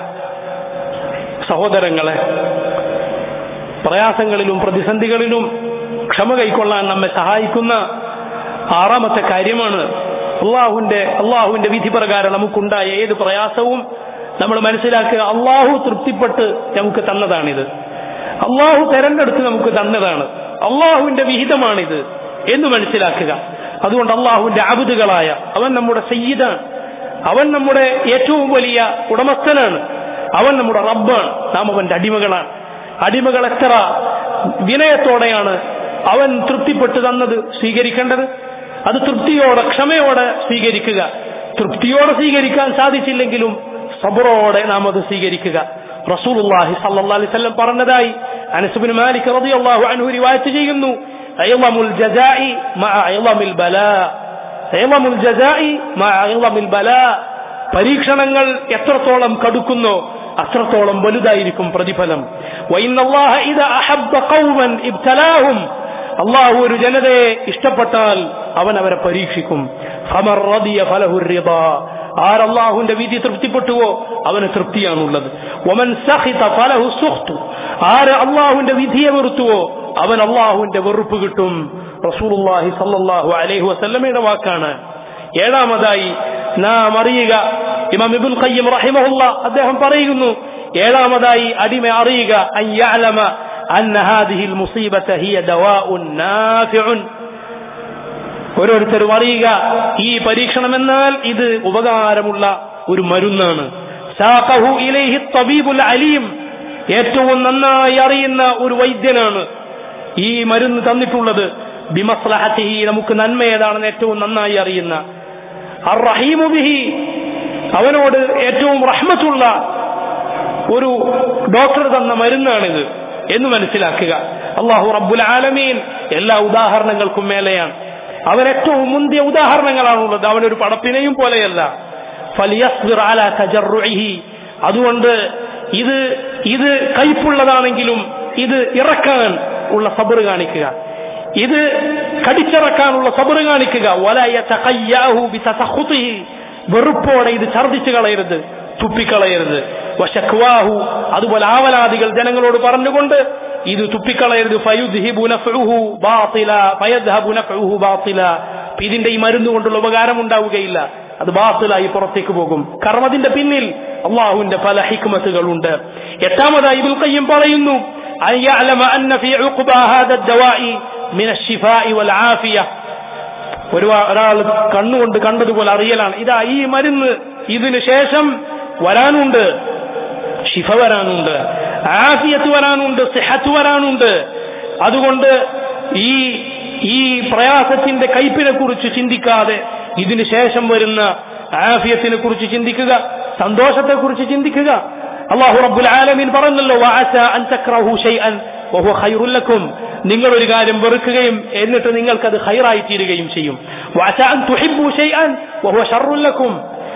സഹോദരങ്ങളെ പ്രയാസങ്ങളിലും പ്രതിസന്ധികളിലും ക്ഷമ കൈക്കൊള്ളാൻ നമ്മെ സഹായിക്കുന്ന ആറാമത്തെ കാര്യമാണ് അള്ളാഹുവിന്റെ അള്ളാഹുവിന്റെ വിധി പ്രകാരം നമുക്കുണ്ടായ ഏത് പ്രയാസവും നമ്മൾ മനസ്സിലാക്കുക അള്ളാഹു തൃപ്തിപ്പെട്ട് നമുക്ക് തന്നതാണിത് അള്ളാഹു തെരഞ്ഞെടുത്ത് നമുക്ക് തന്നതാണ് അള്ളാഹുവിന്റെ വിഹിതമാണിത് എന്ന് മനസ്സിലാക്കുക അതുകൊണ്ട് അള്ളാഹുവിന്റെ അബുദുകളായ അവൻ നമ്മുടെ സയ്യിദാണ് അവൻ നമ്മുടെ ഏറ്റവും വലിയ ഉടമസ്ഥനാണ് അവൻ നമ്മുടെ റബ്ബാണ് നാം അവന്റെ അടിമകളാണ് അടിമകൾ എത്ര വിനയത്തോടെയാണ് അവൻ തൃപ്തിപ്പെട്ടു തന്നത് സ്വീകരിക്കേണ്ടത് അത് തൃപ്തിയോടെ ക്ഷമയോടെ സ്വീകരിക്കുക തൃപ്തിയോടെ സ്വീകരിക്കാൻ സാധിച്ചില്ലെങ്കിലും സബറോടെ നാം അത് സ്വീകരിക്കുക റസൂലുള്ളാഹി സല്ലല്ലാഹു അലൈഹി വസല്ലം പറഞ്ഞതായി അനസ് ബിൻ മാലിക് റളിയല്ലാഹു അൻഹു റിവായത്ത് ചെയ്യുന്നു അയ്ളമുൽ ജസാഇ മഅ അയ്ളമിൽ ബലാ അയ്ളമുൽ ജസാഇ മഅ അയ്ളമിൽ ബലാ പരീക്ഷണങ്ങൾ എത്രത്തോളം കടുക്കുന്നോ അത്രത്തോളം വലുതായിരിക്കും പ്രതിഫലം വൈന്നല്ലാഹ ഇദ അഹബ്ബ ഖൗമൻ ഇബ്തലാഹും അള്ളാഹു ഒരു ജനതയെ ഇഷ്ടപ്പെട്ടാൽ അവൻ അവരെ പരീക്ഷിക്കും ഫമർ റദിയ ഫലഹു റിദാ ആരല്ലാഹുവിന്റെ വിധി തൃപ്തിപ്പെട്ടുവോ അവന് തൃപ്തിയാണുള്ളത് ഒമൻ സഹിത ഫലഹു സുഖ്തു ആര് അള്ളാഹുവിന്റെ വിധിയെ വെറുത്തുവോ അവൻ അള്ളാഹുവിന്റെ വെറുപ്പ് കിട്ടും റസൂലുള്ളാഹി സല്ലല്ലാഹു അലൈഹി വസല്ലമയുടെ വാക്കാണ് ഏഴാമതായി നാം അറിയുക ഇമാം ഇബുൽ ഖയ്യിം റഹിമഹുല്ല അദ്ദേഹം പറയുന്നു ഏഴാമതായി അടിമ അറിയുക അൻ യഅലമ അന്ന ഹാദിഹിൽ മുസീബത ഹിയ ദവാഉൻ നാഫിഉൻ ഓരോരുത്തരും അറിയുക ഈ പരീക്ഷണം എന്നാൽ ഇത് ഉപകാരമുള്ള ഒരു മരുന്നാണ് സാഖഹു ഇലൈഹി തബീബുൽ അലീം ഏറ്റവും നന്നായി അറിയുന്ന ഒരു വൈദ്യനാണ് ഈ മരുന്ന് തന്നിട്ടുള്ളത് ബിമസ്ലഹത്തിഹി നമുക്ക് നന്മ ഏതാണെന്ന് ഏറ്റവും നന്നായി അറിയുന്ന അർ റഹീമു ബിഹി അവനോട് ഏറ്റവും റഹ്മത്തുള്ള ഒരു ഡോക്ടർ തന്ന മരുന്നാണിത് എന്ന് മനസ്സിലാക്കുക അള്ളാഹു റബ്ബുൽ ആലമീൻ എല്ലാ ഉദാഹരണങ്ങൾക്കും മേലെയാണ് അവൻ ഏറ്റവും മുന്തിയ ഉദാഹരണങ്ങളാണുള്ളത് അവനൊരു പടപ്പിനെയും പോലെയല്ല ഫലിയസ്ബിർ അലാ തജർറുഇഹി അതുകൊണ്ട് ഇത് ഇത് കയ്പുള്ളതാണെങ്കിലും ഇത് ഇറക്കാൻ ഉള്ള സബറ് കാണിക്കുക ഇത് കടിച്ചിറക്കാനുള്ള സബറ് കാണിക്കുക വലയ തഖയ്യാഹു ബിതസഖുതിഹി വെറുപ്പോടെ ഇത് ഛർദിച്ചു കളയരുത് തുപ്പിക്കളയരുത് വശക്വാഹു അതുപോലെ ആവലാദികൾ ജനങ്ങളോട് പറഞ്ഞുകൊണ്ട് ഇത് തുപ്പിക്കളയരുത് ഫയുദ്ഹിബു നഫ്ഉഹു ബാത്തില ഫയദ്ഹബു നഫ്ഉഹു ബാത്തില ഇതിന്റെ ഈ മരുന്ന് കൊണ്ടുള്ള ഉപകാരം ഉണ്ടാവുകയില്ല അത് ബാത്തിലായി പുറത്തേക്ക് പോകും കാരണം അതിന്റെ പിന്നിൽ അള്ളാഹുവിന്റെ പല ഹിക്മത്തുകളുണ്ട് എട്ടാമതായി ഇബുൽ ഖയ്യിം പറയുന്നു أن يعلم أن في عقبى هذا الدواء من الشفاء والعافية ഒരു ഒരാൾ കണ്ണുകൊണ്ട് കണ്ടതുപോലെ അറിയലാണ് ഇതാ ഈ മരുന്ന് ഇതിനു ശേഷം വരാനുണ്ട് ഷിഫ വരാനുണ്ട് ആഫിയത്ത് വരാനുണ്ട് സിഹത്ത് വരാനുണ്ട് അതുകൊണ്ട് ഈ ഈ പ്രയാസത്തിന്റെ കയ്പിനെ കുറിച്ച് ചിന്തിക്കാതെ ഇതിനു ശേഷം വരുന്ന ആഫിയത്തിനെ കുറിച്ച് ചിന്തിക്കുക സന്തോഷത്തെ കുറിച്ച് ചിന്തിക്കുക അള്ളാഹു റബ്ബുൽ ആലമീൻ പറഞ്ഞല്ലോ വഅസ അൻ തക്റഹു ഷൈഅൻ വഹുവ ഖൈറുൽ ലക്കും നിങ്ങൾ ഒരു കാര്യം വെറുക്കുകയും എന്നിട്ട് നിങ്ങൾക്ക് അത് ഹൈറായി തീരുകയും ചെയ്യും വഅസ അൻ തുഹിബ്ബു ഷൈഅൻ വഹുവ ഷർറുൽ ലക്കും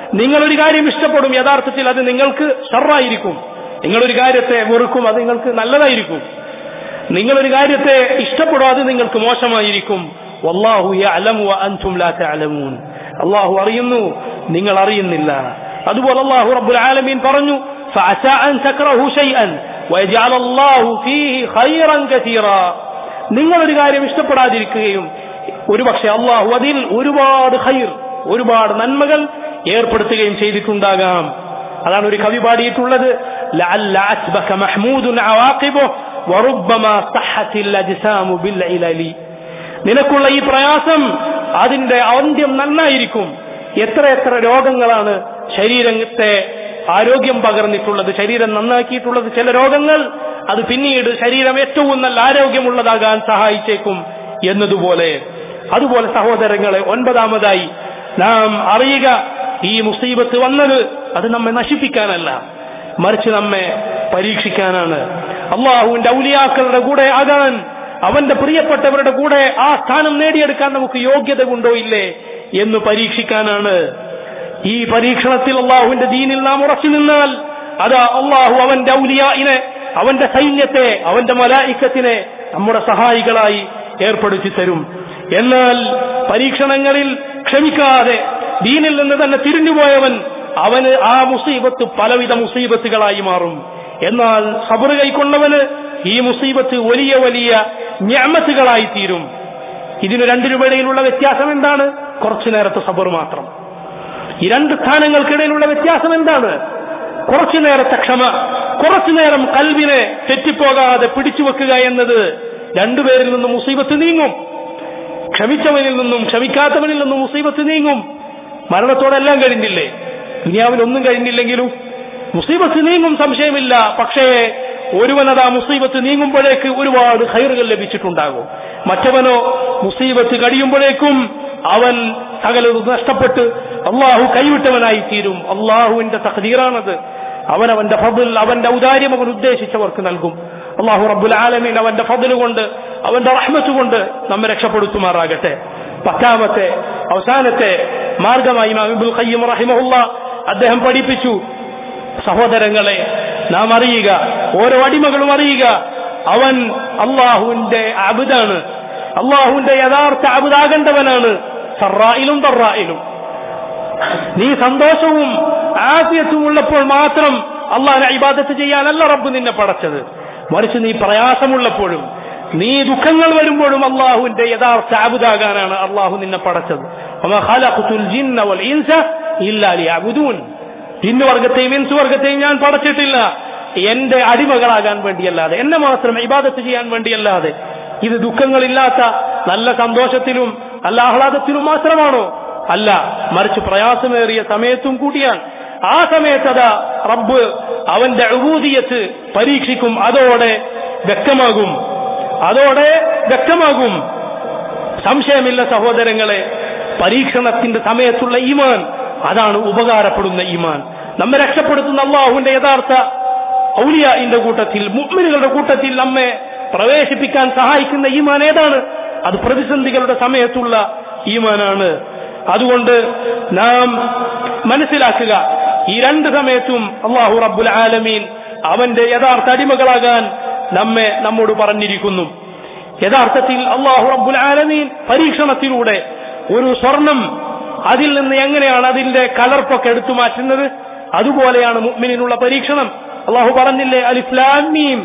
നിങ്ങളൊരു കാര്യം ഇഷ്ടപ്പെടും യഥാർത്ഥത്തിൽ അത് നിങ്ങൾക്ക് ഷർറായിരിക്കും നിങ്ങളൊരു കാര്യത്തെ വെറുക്കും അത് നിങ്ങൾക്ക് നല്ലതായിരിക്കും നിങ്ങളൊരു കാര്യത്തെ ഇഷ്ടപ്പെടും അത് നിങ്ങൾക്ക് മോശമായിരിക്കും വല്ലാഹു യഅലമു വഅൻതും ലാ തഅലമൂൻ അല്ലാഹു അറിയുന്നു നിങ്ങൾ അറിയുന്നില്ല അതുപോലെ അല്ലാഹു റബ്ബുൽ ആലമീൻ പറഞ്ഞു فعسى أن تكرهوا شيئا ويجعل الله فيه خيرا كثيرا നിങ്ങൾ ഒരു കാര്യം ഇഷ്ടപ്പെടാതിരിക്കുകയും ഒരുപക്ഷെ അള്ളാഹു അതിൽ ഒരുപാട് ഖൈർ ഒരുപാട് നന്മകൾ ഏർപ്പെടുത്തുകയും ചെയ്തിട്ടുണ്ടാകാം അതാണ് ഒരു കവി പാടിയിട്ടുള്ളത് لعل عتبك محمود عواقبه وربما صحت الأجسام بالعلل നിനക്കുള്ള ഈ പ്രയാസം അതിന്റെ അന്ത്യം നന്നായിരിക്കും എത്ര എത്ര രോഗങ്ങളാണ് ശരീരത്തെ ആരോഗ്യം പകർന്നിട്ടുള്ളത് ശരീരം നന്നാക്കിയിട്ടുള്ളത് ചില രോഗങ്ങൾ അത് പിന്നീട് ശരീരം ഏറ്റവും നല്ല ആരോഗ്യമുള്ളതാകാൻ സഹായിച്ചേക്കും എന്നതുപോലെ അതുപോലെ സഹോദരങ്ങളെ ഒൻപതാമതായി നാം അറിയുക ഈ മുസീബത്ത് വന്നത് അത് നമ്മെ നശിപ്പിക്കാനല്ല മറിച്ച് നമ്മെ പരീക്ഷിക്കാനാണ് അള്ളാഹുവിന്റെ ഔലിയാക്കളുടെ കൂടെ ആകാൻ അവന്റെ പ്രിയപ്പെട്ടവരുടെ കൂടെ ആ സ്ഥാനം നേടിയെടുക്കാൻ നമുക്ക് യോഗ്യത ഉണ്ടോ ഇല്ലേ എന്ന് പരീക്ഷിക്കാനാണ് ഈ പരീക്ഷണത്തിൽ അള്ളാഹുവിന്റെ ദീനിൽ നാം ഉറച്ചു നിന്നാൽ അതാ അള്ളാഹു അവന്റെ ഔലിയായിനെ അവന്റെ സൈന്യത്തെ അവന്റെ മലായിക്കത്തിനെ നമ്മുടെ സഹായികളായി ഏർപ്പെടുത്തി തരും എന്നാൽ പരീക്ഷണങ്ങളിൽ ക്ഷമിക്കാതെ ദീനിൽ നിന്ന് തന്നെ തിരിഞ്ഞുപോയവൻ അവന് ആ മുസീബത്ത് പലവിധ മുസീബത്തുകളായി മാറും എന്നാൽ സബറ് കൈക്കൊണ്ടവന് ഈ മുസീബത്ത് വലിയ വലിയ ഞാമത്തുകളായി തീരും ഇതിന് രണ്ടിനുമിടയിലുള്ള വ്യത്യാസം എന്താണ് കുറച്ചു നേരത്തെ സബർ മാത്രം ഈ രണ്ട് സ്ഥാനങ്ങൾക്കിടയിലുള്ള വ്യത്യാസം എന്താണ് കുറച്ചു നേരത്തെ ക്ഷമ കുറച്ചു നേരം കൽവിനെ തെറ്റിപ്പോകാതെ പിടിച്ചു വെക്കുക എന്നത് രണ്ടുപേരിൽ നിന്നും മുസീബത്ത് നീങ്ങും ക്ഷമിച്ചവനിൽ നിന്നും ക്ഷമിക്കാത്തവനിൽ നിന്നും മുസീബത്ത് നീങ്ങും മരണത്തോടെല്ലാം കഴിഞ്ഞില്ലേ ദുനിയാവിൽ ഒന്നും കഴിഞ്ഞില്ലെങ്കിലും മുസീബത്ത് നീങ്ങും സംശയമില്ല പക്ഷേ ഒരുവനത് ആ മുസീബത്ത് നീങ്ങുമ്പോഴേക്ക് ഒരുപാട് ഹൈറുകൾ ലഭിച്ചിട്ടുണ്ടാകും മറ്റവനോ മുസീബത്ത് കഴിയുമ്പോഴേക്കും അവൻ സകലത് നഷ്ടപ്പെട്ട് അള്ളാഹു കൈവിട്ടവനായി തീരും അള്ളാഹുവിന്റെ തഖദീറാണത് അവൻ അവന്റെ ഫضൽ അവന്റെ ഔദാര്യം അവൻ ഉദ്ദേശിച്ചവർക്ക് നൽകും അള്ളാഹു റബ്ബുൽ ആലമീൻ അവന്റെ ഫضൽ കൊണ്ട് അവന്റെ റഹ്മത്ത് കൊണ്ട് നമ്മെ രക്ഷപ്പെടുത്തുമാറാകട്ടെ പത്താമത്തെ അവസാനത്തെ മാർഗമായി ഇമാമിബുൽ ഖയ്യം റഹിമഹുല്ല അദ്ദേഹം പഠിപ്പിച്ചു സഹോദരങ്ങളെ നാം അറിയുക ഓരോ അടിമകളും അറിയുക അവൻ അള്ളാഹുവിന്റെ അബുദാണ് അള്ളാഹുവിന്റെ യഥാർത്ഥ അബുദാകേണ്ടവനാണ് സറായിലും തറായിലും നീ സന്തോഷവും ആഫിയത്തും ഉള്ളപ്പോൾ മാത്രം അള്ളാഹിനെ ഇബാദത്ത് ചെയ്യാനല്ല റബ്ബ് നിന്നെ പടച്ചത് മറിച്ച് നീ പ്രയാസമുള്ളപ്പോഴും നീ ദുഃഖങ്ങൾ വരുമ്പോഴും അള്ളാഹുവിന്റെ യഥാർത്ഥ അബുദാകാനാണ് അള്ളാഹു നിന്നെ പടച്ചത് ജിന്നു വർഗത്തെയും ഇൻസു വർഗത്തെയും ഞാൻ പടച്ചിട്ടില്ല എന്റെ അടിമകളാകാൻ വേണ്ടിയല്ലാതെ എന്നെ മാത്രം ഇബാദത്ത് ചെയ്യാൻ വേണ്ടിയല്ലാതെ ഇത് ദുഃഖങ്ങളില്ലാത്ത നല്ല സന്തോഷത്തിലും നല്ല ആഹ്ലാദത്തിലും മാത്രമാണോ അല്ല മറിച്ച് പ്രയാസമേറിയ സമയത്തും കൂടിയാണ് ആ സമയത്തതാ റബ്ബ് അവന്റെ അഴൂതിയത്ത് പരീക്ഷിക്കും അതോടെ വ്യക്തമാകും അതോടെ വ്യക്തമാകും സംശയമില്ല സഹോദരങ്ങളെ പരീക്ഷണത്തിന്റെ സമയത്തുള്ള ഈമാൻ അതാണ് ഉപകാരപ്പെടുന്ന ഈമാൻ നമ്മെ രക്ഷപ്പെടുത്തുന്ന അള്ളാഹുവിന്റെ യഥാർത്ഥ ഔലിയാന്റെ കൂട്ടത്തിൽ മുഗ്മിനുകളുടെ കൂട്ടത്തിൽ നമ്മെ പ്രവേശിപ്പിക്കാൻ സഹായിക്കുന്ന ഈമാൻ ഏതാണ് അത് പ്രതിസന്ധികളുടെ സമയത്തുള്ള ഈമാനാണ് അതുകൊണ്ട് നാം മനസ്സിലാക്കുക ഈ രണ്ട് സമയത്തും അള്ളാഹു റബ്ബുൽ ആലമീൻ അവന്റെ യഥാർത്ഥ അടിമകളാകാൻ നമ്മെ നമ്മോട് പറഞ്ഞിരിക്കുന്നു യഥാർത്ഥത്തിൽ അള്ളാഹു റബ്ബുൽ ആലമീൻ പരീക്ഷണത്തിലൂടെ ഒരു സ്വർണം അതിൽ നിന്ന് എങ്ങനെയാണ് അതിന്റെ കലർപ്പൊക്കെ എടുത്തു മാറ്റുന്നത് അതുപോലെയാണ് മുഅ്മിനിനുള്ള പരീക്ഷണം അള്ളാഹു പറഞ്ഞില്ലേ അലിഫ്ലാമീം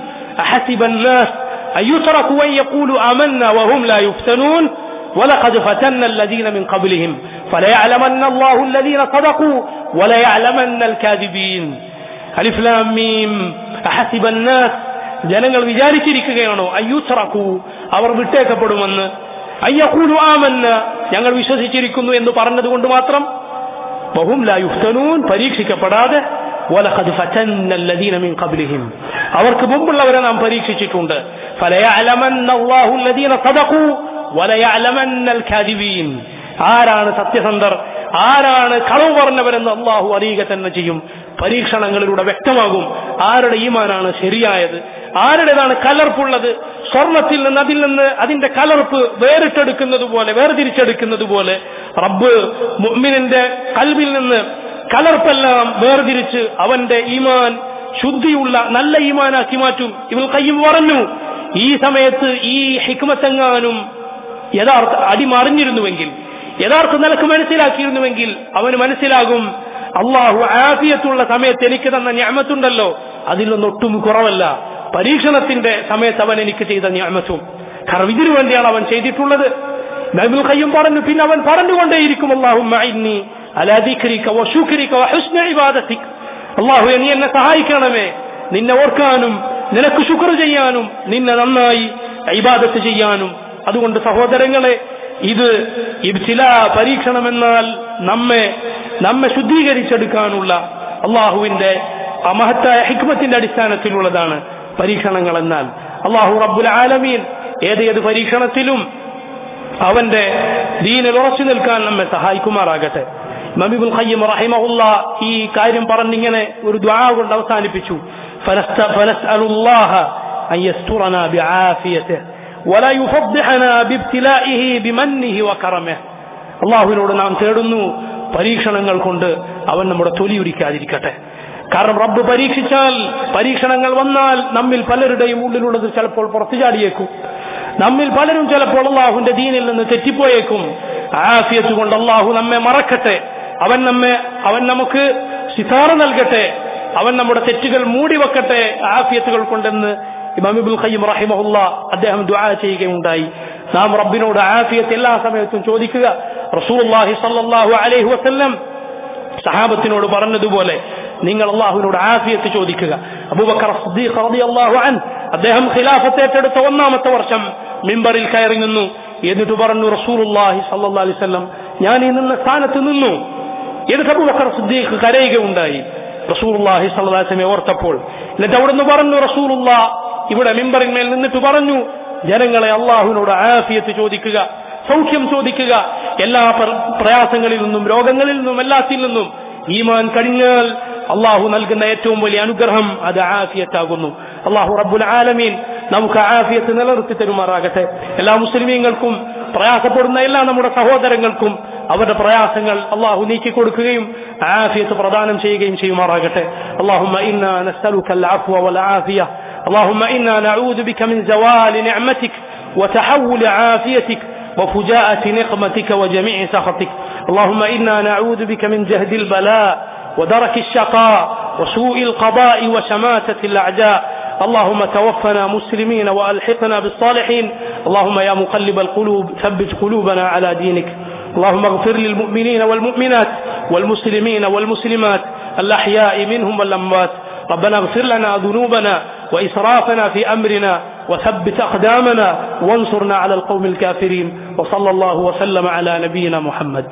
أيتركوا أن يقولوا آمنا وهم لا يفتنون ولقد فتنا الذين من قبلهم فليعلمن الله الذين صدقوا وليعلمن الكاذبين ألف لام ميم أحسب الناس ജനങ്ങൾ വിചാരിച്ചിരിക്കുകയാണോ അയ്യൂത്തറക്കൂ അവർ വിട്ടേക്കപ്പെടുമെന്ന് അയ്യക്കൂലു ആമെന്ന് ഞങ്ങൾ വിശ്വസിച്ചിരിക്കുന്നു എന്ന് പറഞ്ഞതുകൊണ്ട് മാത്രം ബഹും ലാ യുഫ്തനൂൻ പരീക്ഷിക്കപ്പെടാതെ وَلَقَدْ فَتَنَّ الَّذِينَ مِنْ قَبْلِهِمْ അവർക്ക് മുമ്പുള്ളവരെ നാം പരീക്ഷിച്ചിട്ടുണ്ട് فَلَيَعْلَمَنَّ اللَّهُ الَّذِينَ صَدَقُوا وَلَيَعْلَمَنَّ الْكَاذِبِينَ ആരാണ് സത്യസന്ധർ ആരാണ് കളവ് പറഞ്ഞവരെന്ന് അള്ളാഹു അറിയുക തന്നെ ചെയ്യും പരീക്ഷണങ്ങളിലൂടെ വ്യക്തമാകും ആരുടെ ഈമാനാണ് ശരിയായത് ആരുടേതാണ് കലർപ്പുള്ളത് സ്വർണത്തിൽ നിന്ന് അതിൽ നിന്ന് അതിന്റെ കലർപ്പ് വേറിട്ടെടുക്കുന്നത് പോലെ വേർതിരിച്ചെടുക്കുന്നത് പോലെ റബ്ബ് മുഅ്മിനിന്റെ കൽവിൽ നിന്ന് കലർപ്പെല്ലാം വേർതിരിച്ച് അവന്റെ ഈമാൻ ശുദ്ധിയുള്ള നല്ല ഈമാനാക്കി മാറ്റും ഇവൾ കയ്യും പറഞ്ഞു ഈ സമയത്ത് ഈ ഹിക്മത്തെങ്ങാനും യഥാർത്ഥ അടിമറിഞ്ഞിരുന്നുവെങ്കിൽ യഥാർത്ഥ നിലക്ക് മനസ്സിലാക്കിയിരുന്നുവെങ്കിൽ അവന് മനസ്സിലാകും അള്ളാഹു ആഫിയത്തുള്ള സമയത്ത് എനിക്ക് തന്ന ഞാമത്തുണ്ടല്ലോ അതിലൊന്നും ഒട്ടും കുറവല്ല പരീക്ഷണത്തിന്റെ സമയത്ത് അവൻ എനിക്ക് ചെയ്ത ഞാമത്തും കാരണം ഇതിനു വേണ്ടിയാണ് അവൻ ചെയ്തിട്ടുള്ളത് ബൈബിൾ കയ്യും പറഞ്ഞു പിന്നെ അവൻ പറഞ്ഞുകൊണ്ടേയിരിക്കും അള്ളാഹു അള്ളാഹു നീ എന്നെ സഹായിക്കണമേ നിന്നെ ഓർക്കാനും നിനക്ക് ശുക്ർ ചെയ്യാനും നിന്നെ നന്നായി ഇബാദത്ത് ചെയ്യാനും അതുകൊണ്ട് സഹോദരങ്ങളെ ഇത് ചില പരീക്ഷണമെന്നാൽ നമ്മെ നമ്മെ ശുദ്ധീകരിച്ചെടുക്കാനുള്ള അള്ളാഹുവിന്റെ മഹത്തായ ഹിക്മത്തിന്റെ അടിസ്ഥാനത്തിലുള്ളതാണ് പരീക്ഷണങ്ങൾ എന്നാൽ അള്ളാഹു റബ്ബുൽ ആലമീൻ ഏതേത് പരീക്ഷണത്തിലും അവന്റെ ദീനിൽ ഉറച്ചു നിൽക്കാൻ നമ്മെ സഹായിക്കുമാറാകട്ടെ മബിബുൽ ഖയ്യം റഹിമഹുല്ല ഈ കാര്യം പറഞ്ഞിങ്ങനെ ഒരു ദ്വാ കൊണ്ട് അവസാനിപ്പിച്ചു ഫനസ്അലുല്ലാഹ അൻ യസ്തുറന ബിആഫിയതിഹി ولا يفضحنا بابتلائه بمنه وكرمه അള്ളാഹുവിനോട് നാം തേടുന്നു പരീക്ഷണങ്ങൾ കൊണ്ട് അവൻ നമ്മുടെ തൊലിയുരിക്കാതിരിക്കട്ടെ കാരണം റബ്ബ് പരീക്ഷിച്ചാൽ പരീക്ഷണങ്ങൾ വന്നാൽ നമ്മിൽ പലരുടെയും ഉള്ളിലുള്ളത് ചിലപ്പോൾ പുറത്തു ചാടിയേക്കും നമ്മിൽ പലരും ചിലപ്പോൾ അള്ളാഹുവിന്റെ ദീനിൽ നിന്ന് തെറ്റിപ്പോയേക്കും ആഫിയത്ത് കൊണ്ട് അള്ളാഹു നമ്മെ മറക്കട്ടെ അവൻ നമ്മെ അവൻ നമുക്ക് സിതാറ നൽകട്ടെ അവൻ നമ്മുടെ തെറ്റുകൾ മൂടി വെക്കട്ടെ ആഫിയത്തുകൾ കൊണ്ടെന്ന് ഇമാമിബുൽ ഖയ്യം റഹിമഹുല്ല അദ്ദേഹം ദുആ ചെയ്യുകയുണ്ടായി നാം റബ്ബിനോട് ആഫിയത്ത് എല്ലാ സമയത്തും ചോദിക്കുക റസൂലുള്ളാഹി സ്വല്ലല്ലാഹു അലൈഹി വസല്ലം സഹാബത്തിനോട് പറഞ്ഞതുപോലെ നിങ്ങൾ അള്ളാഹുവിനോട് ആഫിയത്ത് ചോദിക്കുക അബൂബക്കർ സിദ്ദീഖ് റളിയല്ലാഹു അൻ അദ്ദേഹം ഖിലാഫത്ത് ഏറ്റെടുത്ത ഒന്നാമത്തെ വർഷം മിമ്പറിൽ കയറി നിന്നു എന്നിട്ട് പറഞ്ഞു റസൂലുള്ളാഹി സ്വല്ലല്ലാഹു അലൈഹി വസല്ലം ഞാൻ ഈ നിന്ന സ്ഥാനത്ത് നിന്നു എന്നിട്ട് അബൂബക്കർ സിദ്ദീഖ് കരയുകയുണ്ടായി റസൂലുള്ളാഹി സ്വല്ലല്ലാഹു അലൈഹി വസല്ലം ഓർത്തപ്പോൾ എന്നിട്ട് അവിടുന്ന് പറഞ്ഞു റസൂലുള്ള ഇവിടെ മിമ്പറിന്മേൽ നിന്നിട്ട് പറഞ്ഞു ജനങ്ങളെ അള്ളാഹുവിനോട് ആഫിയത്ത് ചോദിക്കുക സൗഖ്യം ചോദിക്കുക എല്ലാ പ്രയാസങ്ങളിൽ നിന്നും രോഗങ്ങളിൽ നിന്നും എല്ലാത്തിൽ നിന്നും ഈമാൻ കഴിഞ്ഞാൽ അള്ളാഹു നൽകുന്ന ഏറ്റവും വലിയ അനുഗ്രഹം അത് ആഫിയത്താകുന്നു അള്ളാഹു റബ്ബുൽ ആലമീൻ നമുക്ക് ആഫിയത്ത് നിലനിർത്തി തരുമാറാകട്ടെ എല്ലാ മുസ്ലിമീങ്ങൾക്കും പ്രയാസപ്പെടുന്ന എല്ലാ നമ്മുടെ സഹോദരങ്ങൾക്കും അവരുടെ പ്രയാസങ്ങൾ അള്ളാഹു നീക്കി കൊടുക്കുകയും ആഫിയത്ത് പ്രദാനം ചെയ്യുകയും ചെയ്യുമാറാകട്ടെ അള്ളാഹുമ്മ ഇന്ന നസ്അലുക അഫ്വ വൽ ആഫിയ اللهم إنا نعوذ بك من زوال نعمتك وتحول عافيتك وفجاءة نقمتك وجميع سخطك اللهم إنا نعوذ بك من جهد البلاء ودرك الشقاء وسوء القضاء وشماتة الأعداء اللهم توفنا مسلمين وألحقنا بالصالحين اللهم يا مقلب القلوب ثبت قلوبنا على دينك اللهم اغفر للمؤمنين والمؤمنات والمسلمين والمسلمات الأحياء منهم والأموات ربنا اغفر لنا ذنوبنا وإسرافنا في أمرنا وثبت أقدامنا وانصرنا على القوم الكافرين وصلى الله وسلم على نبينا محمد